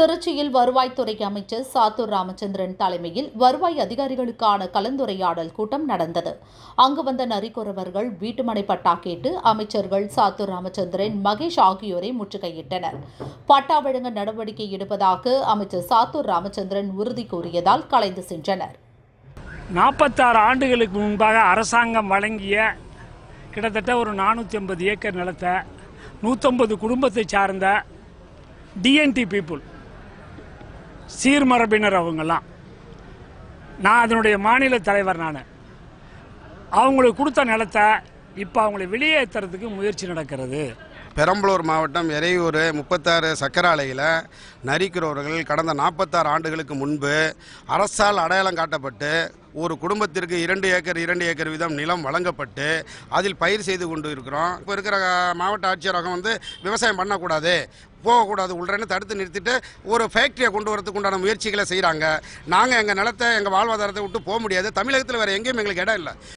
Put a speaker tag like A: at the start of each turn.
A: திருச்சியில் வருவாய்த்துறை அமைச்சர் சாத்தூர் ராமச்சந்திரன் தலைமையில் வருவாய் அதிகாரிகளுக்கான கலந்துரையாடல் கூட்டம் நடந்தது அங்கு வந்த நரிக்குறவர்கள் வீட்டுமனை பட்டா கேட்டு அமைச்சர்கள் சாத்தூர் ராமச்சந்திரன் மகேஷ் ஆகியோரை முற்றுகையிட்டனர் பட்டா வழங்க நடவடிக்கை எடுப்பதாக அமைச்சர் சாத்தூர் ராமச்சந்திரன் உறுதி கூறியதால் கலைந்து சென்றனர்
B: நாற்பத்தாறு ஆண்டுகளுக்கு முன்பாக அரசாங்கம் வழங்கிய கிட்டத்தட்ட ஒரு நானூற்றி ஐம்பது ஏக்கர் நிலத்தை நூற்றம்பது குடும்பத்தை சார்ந்த டிஎன்டி பீப்புள் சீர்மரபினர் அவங்கெல்லாம் நான் அதனுடைய மாநில தலைவர் நான் அவங்களுக்கு கொடுத்த நிலத்தை இப்போ அவங்களை வெளியேற்றுறதுக்கு முயற்சி நடக்கிறது
C: பெரம்பலூர் மாவட்டம் எறையூர் முப்பத்தாறு சக்கர ஆலையில் நரிக்கிறவர்கள் கடந்த நாற்பத்தாறு ஆண்டுகளுக்கு முன்பு அரசால் அடையாளம் காட்டப்பட்டு ஒரு குடும்பத்திற்கு இரண்டு ஏக்கர் இரண்டு ஏக்கர் வீதம் நிலம் வழங்கப்பட்டு அதில் பயிர் செய்து கொண்டு இருக்கிறோம் இப்போ இருக்கிற அஹ், மாவட்ட ஆட்சியரகம் வந்து விவசாயம் பண்ணக்கூடாது போகக்கூடாது உள்ளன்னு தடுத்து நிறுத்திட்டு ஒரு ஃபேக்ட்ரியை கொண்டு வரதுக்கு உண்டான முயற்சிகளை செய்கிறாங்க நாங்கள் எங்கள் நிலத்தை எங்கள் வாழ்வாதாரத்தை விட்டு போக முடியாது தமிழகத்தில் வேறு எங்கேயும் எங்களுக்கு இடம் இல்லை